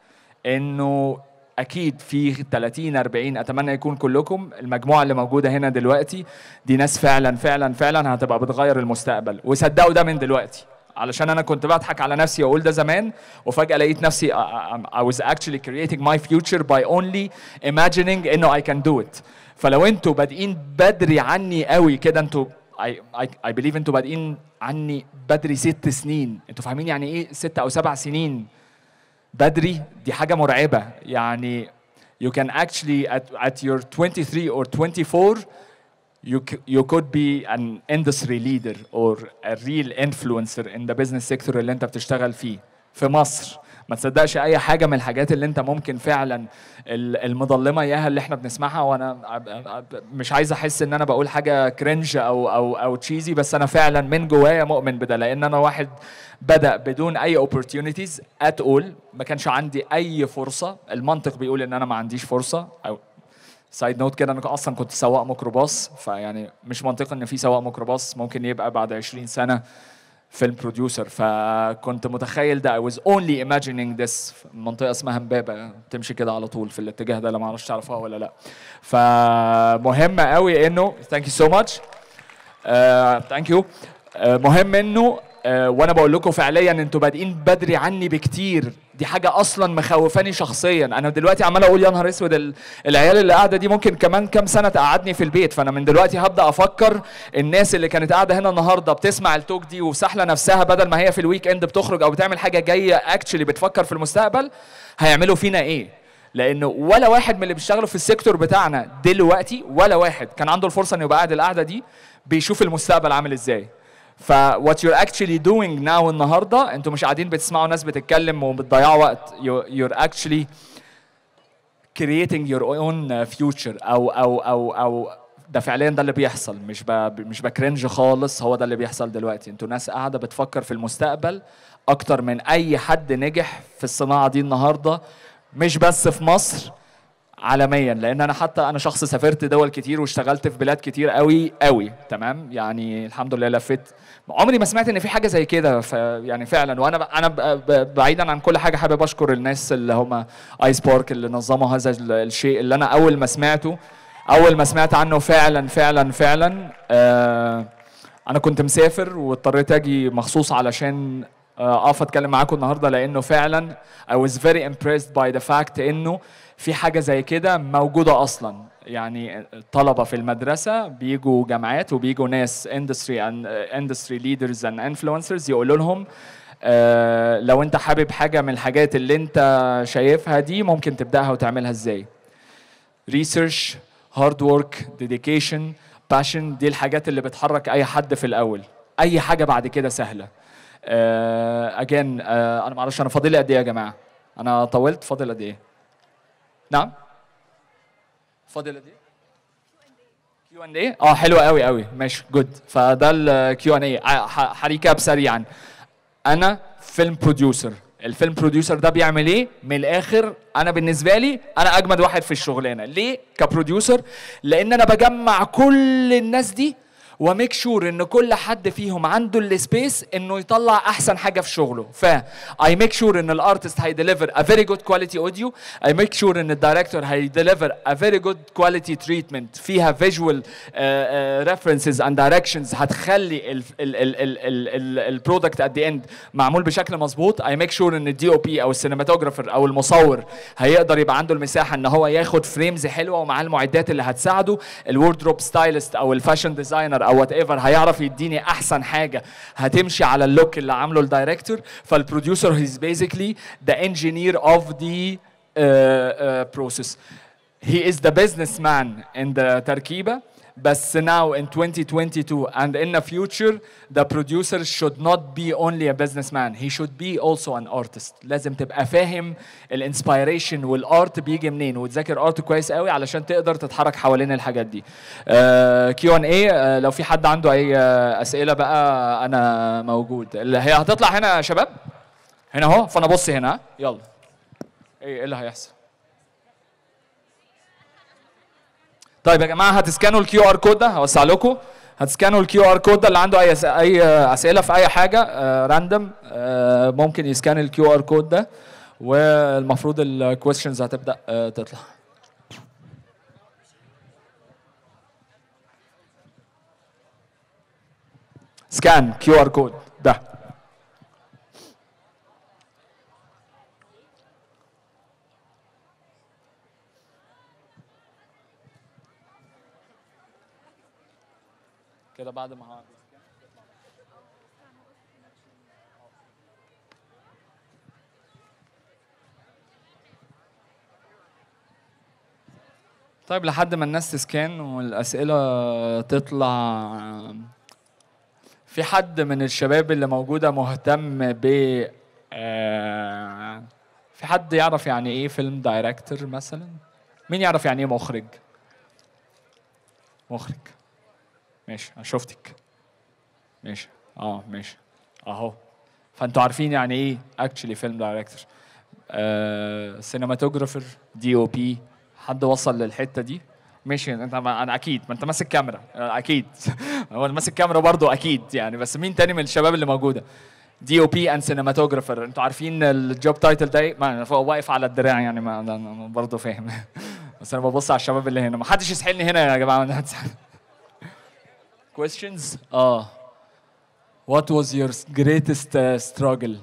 انه اكيد في 30 40 اتمنى يكون كلكم المجموعه اللي موجوده هنا دلوقتي دي ناس فعلا فعلا فعلا هتبقى بتغير المستقبل وصدقوا ده من دلوقتي علشان انا كنت بضحك على نفسي واقول ده زمان وفجاه لقيت نفسي I, I, I was actually creating my future by only imagining انه I can do it فلو انتوا بادئين بدري عني قوي كده انتوا I, I, I believe انتوا بادئين عني بدري ست سنين انتوا فاهمين يعني ايه ست او سبع سنين بدري دي حاجة مرعبة يعني you can actually at, at your 23 or 24 you, c- you could be an industry leader or a real influencer in the business sector اللي انت بتشتغل فيه في مصر ما تصدقش اي حاجه من الحاجات اللي انت ممكن فعلا ال- المظلمه اياها اللي احنا بنسمعها وانا أب- أب- مش عايز احس ان انا بقول حاجه كرنج او او او تشيزي بس انا فعلا من جوايا مؤمن بده لان انا واحد بدا بدون اي opportunities at all ما كانش عندي اي فرصه المنطق بيقول ان انا ما عنديش فرصه او سايد نوت كده انا اصلا كنت سواق ميكروباص فيعني مش منطقي ان في سواق ميكروباص ممكن يبقى بعد 20 سنه فيلم بروديوسر فكنت متخيل ده I was only imagining this في منطقة اسمها امبابة تمشي كده على طول في الاتجاه ده لا ما اعرفش تعرفوها ولا لا فمهم قوي انه thank you so much ثانك يو مهم انه آه، وانا بقول لكم فعليا انتوا بادئين بدري عني بكتير دي حاجه اصلا مخوفاني شخصيا انا دلوقتي عمال اقول يا نهار اسود ال- العيال اللي قاعده دي ممكن كمان كام سنه تقعدني في البيت فانا من دلوقتي هبدا افكر الناس اللي كانت قاعده هنا النهارده بتسمع التوك دي وسحله نفسها بدل ما هي في الويك اند بتخرج او بتعمل حاجه جايه اكشلي بتفكر في المستقبل هيعملوا فينا ايه لانه ولا واحد من اللي بيشتغلوا في السيكتور بتاعنا دلوقتي ولا واحد كان عنده الفرصه انه يبقى قاعد القعده دي بيشوف المستقبل عامل ازاي ف what you're actually doing now النهارده انتوا مش قاعدين بتسمعوا ناس بتتكلم وبتضيعوا وقت You- you're actually creating your own future او او او او ده فعليا ده اللي بيحصل مش ب... مش بكرنج خالص هو ده اللي بيحصل دلوقتي انتوا ناس قاعده بتفكر في المستقبل اكتر من اي حد نجح في الصناعه دي النهارده مش بس في مصر عالميا لان انا حتى انا شخص سافرت دول كتير واشتغلت في بلاد كتير قوي قوي تمام يعني الحمد لله لفيت عمري ما سمعت ان في حاجه زي كده ف يعني فعلا وانا ب... انا ب... ب... بعيدا عن كل حاجه حابب اشكر الناس اللي هم ايس بارك اللي نظموا هذا ال- الشيء اللي انا اول ما سمعته اول ما سمعت عنه فعلا فعلا فعلا آه انا كنت مسافر واضطريت اجي مخصوص علشان آه، اقف اتكلم معاكم النهارده لانه فعلا I was very impressed by the fact انه في حاجه زي كده موجوده اصلا يعني الطلبه في المدرسه بيجوا جامعات وبيجوا ناس industry and uh, industry leaders and influencers يقولوا لهم آه لو انت حابب حاجه من الحاجات اللي انت شايفها دي ممكن تبداها وتعملها ازاي ريسيرش هارد ورك ديديكيشن باشن دي الحاجات اللي بتحرك اي حد في الاول اي حاجه بعد كده سهله اجين انا معرفش انا فاضل لي قد ايه يا جماعه انا طولت فاضل قد ايه نعم فاضل قد ايه كيو ان ايه اه حلو قوي قوي ماشي جود فده الكيو ان ايه هريكاب سريعا انا فيلم بروديوسر الفيلم بروديوسر ده بيعمل ايه من الاخر انا بالنسبه لي انا اجمد واحد في الشغلانه ليه كبروديوسر لان انا بجمع كل الناس دي وميك شور ان كل حد فيهم عنده السبيس انه يطلع احسن حاجه في شغله ف اي ميك شور ان الارتست هيديليفر ا فيري جود كواليتي اوديو اي ميك شور ان الدايركتور هيديليفر ا فيري جود كواليتي تريتمنت فيها فيجوال ريفرنسز اند دايركشنز هتخلي البرودكت ات ذا اند معمول بشكل مظبوط اي ميك شور ان الدي او بي او السينماتوجرافر او المصور هيقدر يبقى عنده المساحه ان هو ياخد فريمز حلوه ومعاه المعدات اللي هتساعده الوردروب ستايلست او الفاشن ديزاينر او وات ايفر هيعرف يديني احسن حاجه هتمشي على اللوك اللي عامله الدايركتور فالبروديوسر هيز بيزيكلي ذا انجينير اوف ذا بروسيس he is the businessman in the تركيبه بس now in 2022 and in the future the producer should not be only a businessman he should be also an artist لازم تبقى فاهم الانسبيريشن والارت بيجي منين وتذاكر ارت كويس قوي علشان تقدر تتحرك حوالين الحاجات دي كيو ان اي لو في حد عنده اي آه، اسئله بقى انا موجود اللي هي هتطلع هنا يا شباب هنا اهو فانا بص هنا ها؟ يلا ايه إيه اللي هيحصل طيب يا جماعه هتسكانوا الكيو ار كود ده هوسع لكم هتسكانوا الكيو ار كود ده اللي عنده اي أس- اي اسئله في اي حاجه راندوم ممكن يسكان الكيو ار كود ده والمفروض الكويستشنز هتبدا آه، تطلع سكان كيو ار كود ده كده بعد ما هعمل طيب لحد ما الناس تسكان والأسئلة تطلع في حد من الشباب اللي موجودة مهتم ب آه، في حد يعرف يعني ايه فيلم دايركتور مثلا مين يعرف يعني ايه مخرج مخرج ماشي انا شفتك ماشي اه ماشي اهو فانتوا عارفين يعني ايه اكشلي فيلم دايركتور سينماتوجرافر دي او بي حد وصل للحته دي ماشي انت ما انا اكيد ما انت ماسك كاميرا آه، اكيد هو اللي ماسك كاميرا برضه اكيد يعني بس مين تاني من الشباب اللي موجوده دي او بي اند سينماتوجرافر انتوا عارفين الجوب تايتل ده ايه؟ ما انا فوق واقف على الدراع يعني ما انا أنا برضه فاهم بس انا ببص على الشباب اللي هنا ما حدش يسحلني هنا يا جماعه questions اه what was your greatest uh, struggle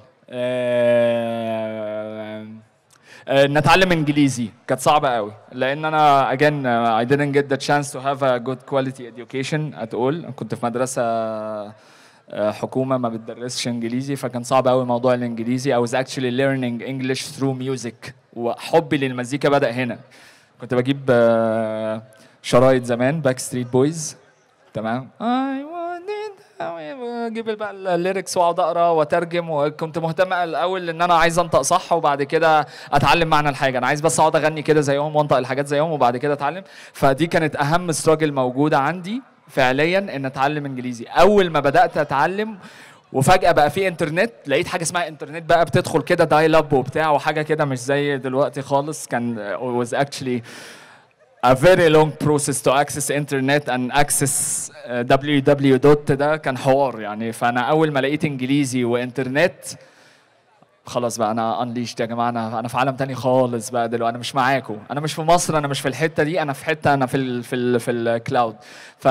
آه، آه، نتعلم انجليزي كانت صعبه قوي لان انا again uh, I didn't get the chance to have a good quality education at all كنت في مدرسه آه، حكومه ما بتدرسش انجليزي فكان صعب قوي موضوع الانجليزي I was actually learning English through music وحبي للمزيكا بدأ هنا كنت بجيب آه، شرايط زمان باك ستريت بويز تمام I want it اجيب بقى الليركس واقعد اقرا واترجم وكنت مهتم الاول ان انا عايز انطق صح وبعد كده اتعلم معنى الحاجه انا عايز بس اقعد اغني كده زيهم وانطق الحاجات زيهم وبعد كده اتعلم فدي كانت اهم ستراجل موجوده عندي فعليا ان اتعلم انجليزي اول ما بدات اتعلم وفجاه بقى في انترنت لقيت حاجه اسمها انترنت بقى بتدخل كده دايل اب وبتاع وحاجه كده مش زي دلوقتي خالص كان was actually a very long process to access internet and access uh, www ده كان حوار يعني فانا اول ما لقيت انجليزي وانترنت خلاص بقى انا انليشت يا جماعه انا انا في عالم تاني خالص بقى دلوقتي انا مش معاكم انا مش في مصر انا مش في الحته دي انا في حته انا في ال في ال في الكلاود ف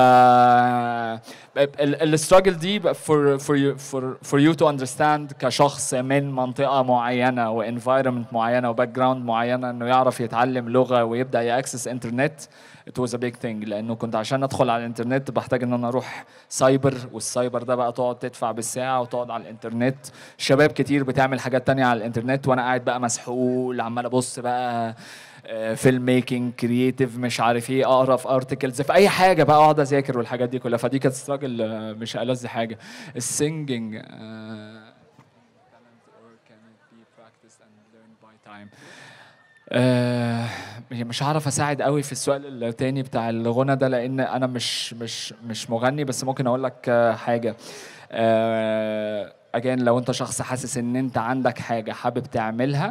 الستراجل دي for for you for for you to understand كشخص من منطقه معينه وانفايرمنت معينه وباك جراوند معينه انه يعرف يتعلم لغه ويبدا ياكسس انترنت it was a big thing لانه كنت عشان ادخل على الانترنت بحتاج ان انا اروح سايبر والسايبر ده بقى تقعد تدفع بالساعه وتقعد على الانترنت شباب كتير بتعمل حاجات تانية على الانترنت وانا قاعد بقى مسحول عمال ابص بقى فيلم ميكنج كرييتيف مش عارف ايه اقرا في ارتكلز في اي حاجه بقى اقعد اذاكر والحاجات دي كلها فدي كانت ستراجل مش ألذ حاجه السينجينج آه مش هعرف اساعد قوي في السؤال التاني بتاع الغنى ده لان انا مش مش مش مغني بس ممكن اقول لك آه، حاجه آه اجين لو انت شخص حاسس ان انت عندك حاجه حابب تعملها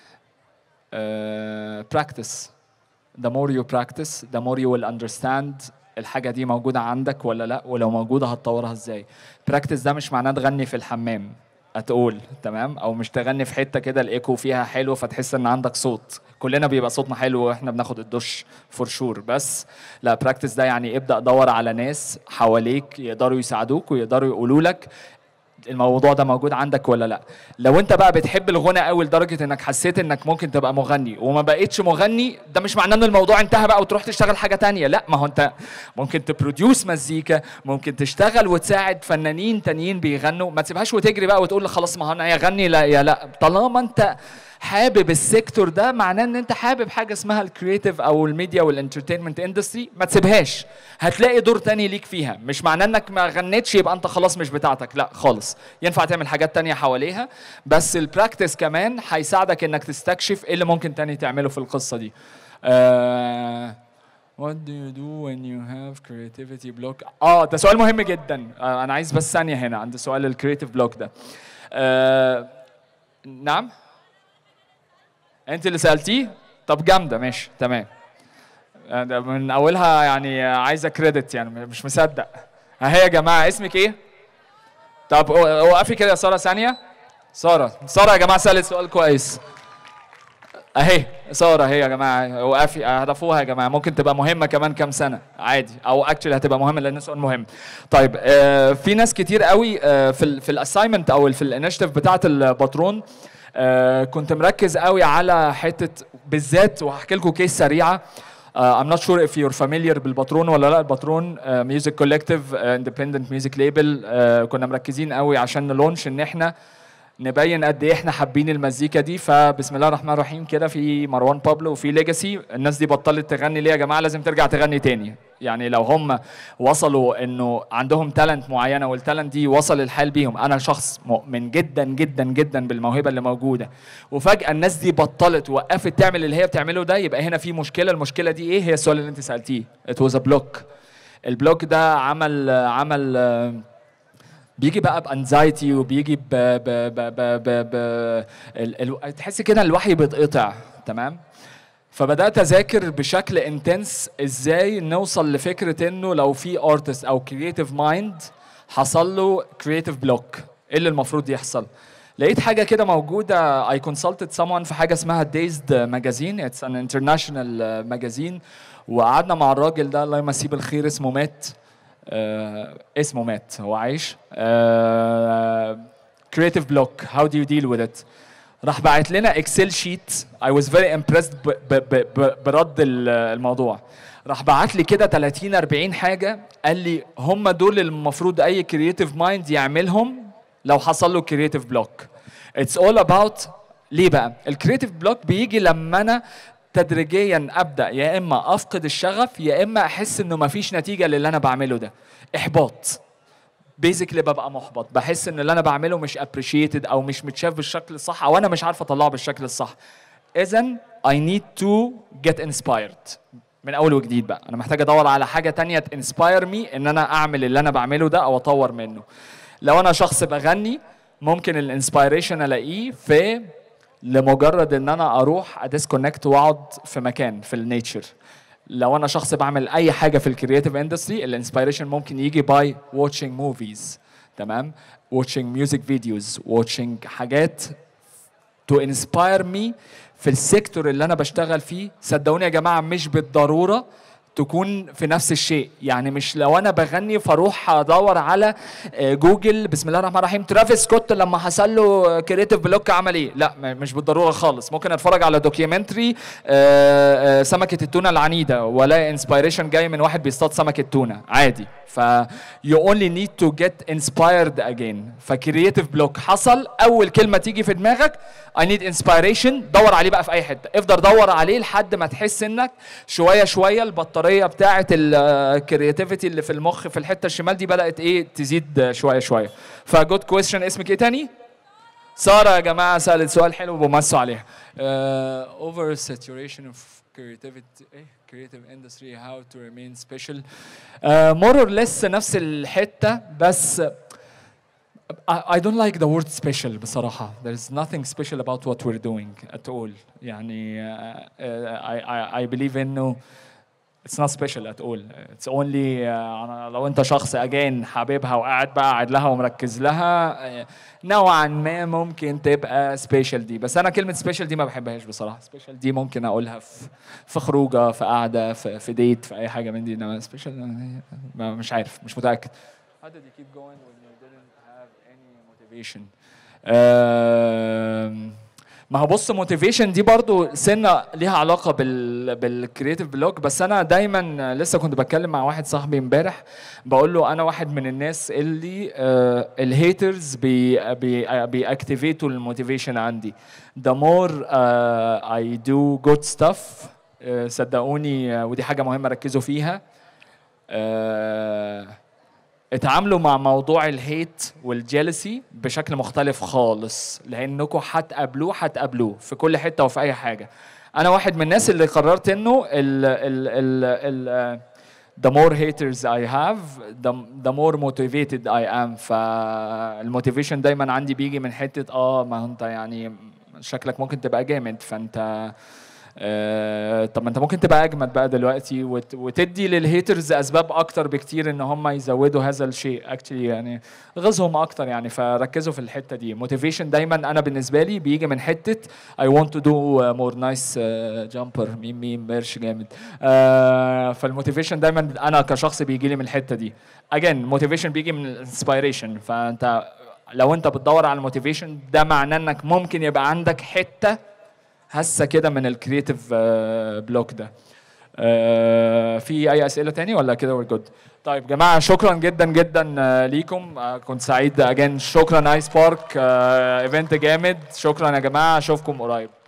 آه practice the more you practice the more you will understand الحاجة دي موجودة عندك ولا لا ولو موجودة هتطورها ازاي practice ده مش معناه تغني في الحمام اتقول تمام او مش تغني في حته كده الايكو فيها حلو فتحس ان عندك صوت كلنا بيبقى صوتنا حلو واحنا بناخد الدش فور شور بس لا براكتس ده يعني ابدا دور على ناس حواليك يقدروا يساعدوك ويقدروا يقولوا لك الموضوع ده موجود عندك ولا لا لو انت بقى بتحب الغنى قوي لدرجه انك حسيت انك ممكن تبقى مغني وما بقيتش مغني ده مش معناه ان الموضوع انتهى بقى وتروح تشتغل حاجه تانية لا ما هو انت ممكن تبروديوس مزيكا ممكن تشتغل وتساعد فنانين تانيين بيغنوا ما تسيبهاش وتجري بقى وتقول خلاص ما هو انا يا غني لا يا لا طالما انت حابب السيكتور ده معناه ان انت حابب حاجه اسمها الكرييتيف او الميديا والانترتينمنت اندستري ما تسيبهاش هتلاقي دور تاني ليك فيها مش معناه انك ما غنيتش يبقى انت خلاص مش بتاعتك لا خالص ينفع تعمل حاجات تانية حواليها بس البراكتس كمان هيساعدك انك تستكشف ايه اللي ممكن تاني تعمله في القصه دي آه What do you do when you have creativity block؟ اه ده سؤال مهم جدا آه انا عايز بس ثانيه هنا عند سؤال الكريتيف بلوك ده آه نعم انت اللي سالتيه طب جامده ماشي تمام آه، ده من اولها يعني عايزه كريدت يعني مش مصدق اهي يا جماعه اسمك ايه طب وقفي كده يا ساره ثانيه ساره ساره يا جماعه سالت سؤال كويس اهي ساره اهي يا جماعه وقفي هدفوها يا جماعه ممكن تبقى مهمه كمان كام سنه عادي او اكشلي هتبقى مهمه لان سؤال مهم طيب آه في ناس كتير قوي آه في ال في الاساينمنت او في الانشيتيف بتاعه الباترون آه كنت مركز قوي على حته بالذات وهحكي لكم كيس سريعه Uh, I'm not sure if you're familiar بالباترون ولا لا الباترون ميوزك كولكتيف اندبندنت ميوزك ليبل كنا مركزين قوي عشان نلونش ان احنا نبين قد ايه احنا حابين المزيكا دي فبسم الله الرحمن الرحيم كده في مروان بابلو وفي ليجاسي الناس دي بطلت تغني ليه يا جماعه لازم ترجع تغني تاني يعني لو هم وصلوا انه عندهم تالنت معينه والتالنت دي وصل الحال بيهم انا شخص مؤمن جدا جدا جدا بالموهبه اللي موجوده وفجاه الناس دي بطلت وقفت تعمل اللي هي بتعمله ده يبقى هنا في مشكله المشكله دي ايه هي السؤال اللي انت سالتيه it was a block البلوك ده عمل عمل آه، بيجي بقى بانزايتي وبيجي ب ب ب ب ب ب ال... ال... تحس كده الوحي بيتقطع تمام فبدات اذاكر بشكل انتنس ازاي نوصل لفكره انه لو في ارتست او كرييتيف مايند حصل له كرييتيف بلوك ايه اللي المفروض يحصل لقيت حاجه كده موجوده I consulted someone في حاجه اسمها Dazed ماجازين اتس ان انترناشونال ماجازين وقعدنا مع الراجل ده الله يمسيه بالخير اسمه مات آه اسمه مات هو عايش كريتيف بلوك هاو دو يو ديل وذ ات راح باعت لنا اكسل شيت اي واز فيري امبرسد برد ال- الموضوع راح بعت لي كده 30 40 حاجه قال لي هم دول المفروض اي كرييتيف مايند يعملهم لو حصل له كرييتيف بلوك اتس اول اباوت ليه بقى الكرييتيف بلوك بيجي لما انا تدريجيا ابدا يا اما افقد الشغف يا اما احس انه مفيش نتيجه للي انا بعمله ده احباط بيزيكلي ببقى محبط بحس ان اللي انا بعمله مش ابريشيتد او مش متشاف بالشكل الصح او انا مش عارف اطلعه بالشكل الصح اذا I need to get inspired من اول وجديد بقى انا محتاج ادور على حاجه تانية تنسباير مي ان انا اعمل اللي انا بعمله ده او اطور منه لو انا شخص بغني ممكن الانسبيريشن الاقيه في لمجرد ان انا اروح اديسكونكت واقعد في مكان في النيتشر لو انا شخص بعمل اي حاجه في الكرياتيف اندستري الانسبيريشن ممكن يجي باي واتشنج موفيز تمام واتشنج ميوزك فيديوز واتشنج حاجات تو انسباير مي في السيكتور اللي انا بشتغل فيه صدقوني يا جماعه مش بالضروره تكون في نفس الشيء يعني مش لو انا بغني فاروح ادور على آه، جوجل بسم الله الرحمن الرحيم ترافيس سكوت لما حصل له كريتيف بلوك عمل ايه لا م- مش بالضروره خالص ممكن اتفرج على دوكيومنتري سمكه التونه العنيده والاقي انسبيريشن جاي من واحد بيصطاد سمكه تونه عادي ف you only need to get inspired again فكرييتيف بلوك حصل اول كلمه تيجي في دماغك I need inspiration دور عليه بقى في اي حته افضل دور عليه لحد ما تحس انك شويه شويه البطاريه بتاعه الكرياتيفيتي اللي في المخ في الحته الشمال دي بدات ايه تزيد شويه شويه فجود كويستشن اسمك ايه تاني ساره يا جماعه سالت سؤال حلو وبمسوا عليها uh, over saturation of creativity ايه creative industry how to remain special uh, more or less نفس الحته بس I, I don't like the word special بصراحة. There's nothing special about what we're doing at all. يعني uh, uh, I, I, I believe إنه it's not special at all. It's only uh, أنا لو أنت شخص again حاببها وقاعد بقى قاعد لها ومركز لها uh, نوعا ما ممكن تبقى special دي بس أنا كلمة special دي ما بحبهاش بصراحة. special دي ممكن أقولها في في خروجة في قعدة في, في ديت في أي حاجة من دي إنما special ما- مش عارف مش متأكد. How did you keep going when you didn't have any motivation? Um, ما هو بص موتيفيشن دي برضو سنه ليها علاقه بال بالكريتيف بلوك بس انا دايما لسه كنت بتكلم مع واحد صاحبي امبارح بقول له انا واحد من الناس اللي آه الهيترز بي بي بيأكتيفيتوا الموتيفيشن عندي the more uh, I do good stuff آه صدقوني آه ودي حاجه مهمه ركزوا فيها آه اتعاملوا مع موضوع الهيت والجيلسي بشكل مختلف خالص لانكم هتقابلوه هتقابلوه في كل حته وفي اي حاجه انا واحد من الناس اللي قررت انه ال ال ال ال the more haters I have the, the more motivated I am فالموتيفيشن دايما عندي بيجي من حته اه ما هو انت يعني شكلك ممكن تبقى جامد فانت آه طب ما انت ممكن تبقى اجمد بقى دلوقتي وت وتدي للهيترز اسباب اكتر بكتير ان هم يزودوا هذا الشيء اكشلي يعني غزهم اكتر يعني فركزوا في الحته دي موتيفيشن دايما انا بالنسبه لي بيجي من حته I want to do more nice جامبر ميم ميم ميرش جامد آه فالموتيفيشن دايما انا كشخص بيجي لي من الحته دي again موتيفيشن بيجي من الانسبيريشن فانت لو انت بتدور على الموتيفيشن ده معناه انك ممكن يبقى عندك حته هسه كده من الكرييتيف بلوك ده آه، في اي اسئله تاني ولا كده وير جود طيب جماعه شكرا جدا جدا آه، ليكم آه، كنت سعيد اجين شكرا ايس بارك ايفنت جامد شكرا يا جماعه اشوفكم قريب